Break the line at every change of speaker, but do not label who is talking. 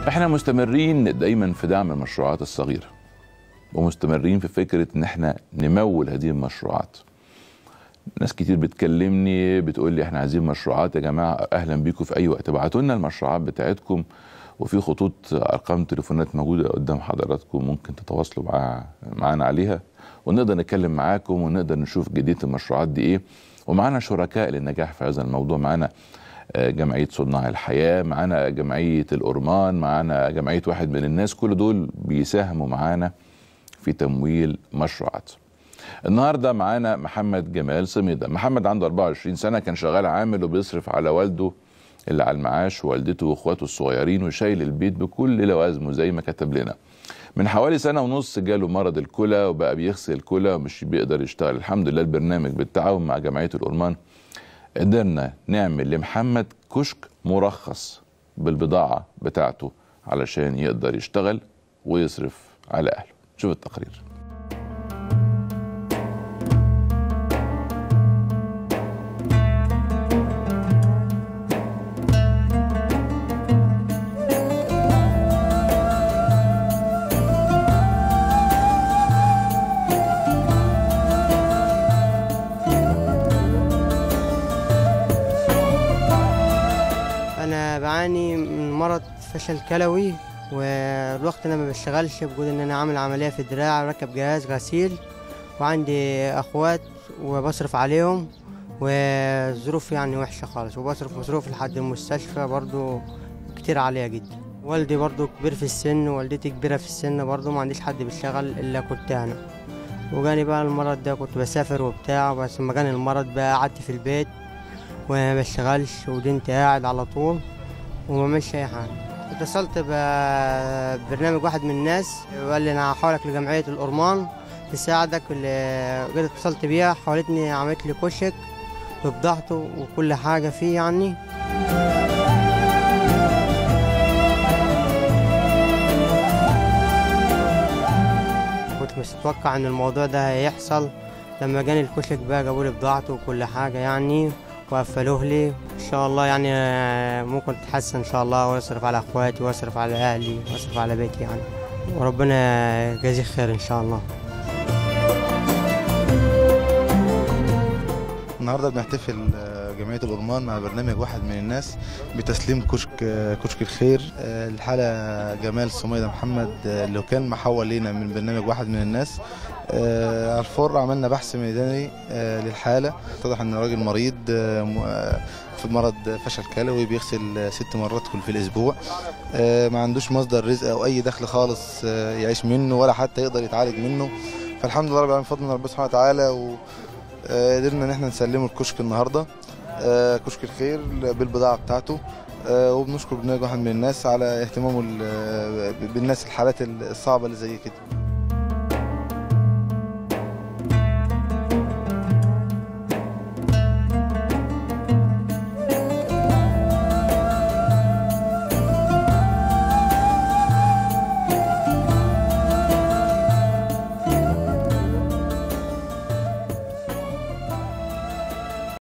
احنا مستمرين دايما في دعم المشروعات الصغيره ومستمرين في فكره ان احنا نمول هذه المشروعات ناس كتير بتكلمني بتقول لي احنا عايزين مشروعات يا جماعه اهلا بيكم في اي وقت ابعتوا لنا المشروعات بتاعتكم وفي خطوط ارقام تليفونات موجوده قدام حضراتكم ممكن تتواصلوا مع معانا عليها ونقدر نتكلم معاكم ونقدر نشوف جديه المشروعات دي ايه ومعانا شركاء للنجاح في هذا الموضوع معانا آه، جمعيه صناع الحياه معانا جمعيه الأورمان معانا جمعيه واحد من الناس كل دول بيساهموا معانا في تمويل مشروعات النهارده معانا محمد جمال صميده محمد عنده 24 سنه كان شغال عامل وبيصرف على والده اللي على المعاش ووالدته واخواته الصغيرين وشايل البيت بكل لوازمه زي ما كتب لنا من حوالي سنة ونص جاله مرض الكلى وبقى بيغسل كلى ومش بيقدر يشتغل الحمد لله البرنامج بالتعاون مع جمعية الأورمان قدرنا نعمل لمحمد كشك مرخص بالبضاعة بتاعته علشان يقدر يشتغل ويصرف على أهله شوف التقرير
انا بعاني من مرض فشل كلوي والوقت انا ما بشتغلش بقول ان انا عامل عمليه في دراعي وركب جهاز غسيل وعندي اخوات وبصرف عليهم والظروف يعني وحشه خالص وبصرف مصروف لحد المستشفى برضو كتير عليها جدا والدي برضو كبير في السن ووالدتي كبيره في السن برضو ما عنديش حد بيشتغل الا كنت انا وجاني بقى المرض ده كنت بسافر وبتاع بس لما جاني المرض بقى قعدت في البيت وما بشتغلش ودنت قاعد على طول وما عملش اي حاجه اتصلت ببرنامج واحد من الناس وقال لي انا هحولك لجمعيه الأورمان تساعدك اللي جيت اتصلت بيها حولتني عملت لي كشك ببضاعته وكل حاجه فيه يعني كنت مش متوقع ان الموضوع ده هيحصل لما جاني الكشك بقى جابوا لي بضاعته وكل حاجه يعني وقفلوه لي ان شاء الله يعني آه، ممكن تتحسن ان شاء الله واصرف على اخواتي واصرف على اهلي واصرف على بيتي يعني وربنا يجازيه خير ان شاء الله
النهارده بنحتفل آه، جمعيه الأورمان مع برنامج واحد من الناس بتسليم كشك آه، كشك الخير آه، الحاله جمال سميده محمد آه، اللي كان محول لينا من برنامج واحد من الناس آه، على الفور عملنا بحث ميداني آه، للحاله اتضح ان الراجل مريض آه، م- آه، في مرض فشل كلوي بيغسل آه، ست مرات كل في الاسبوع آه، ما عندوش مصدر رزق او اي دخل خالص آه، يعيش منه ولا حتى يقدر يتعالج منه فالحمد لله رب العالمين بفضل من ربنا سبحانه وتعالى و آه، قدرنا ان احنا نسلمه الكشك النهارده آه، كشك الخير بالبضاعه بتاعته آه، وبنشكر برنامج واحد من الناس على اهتمامه ال- بالناس الحالات الصعبه اللي زي كده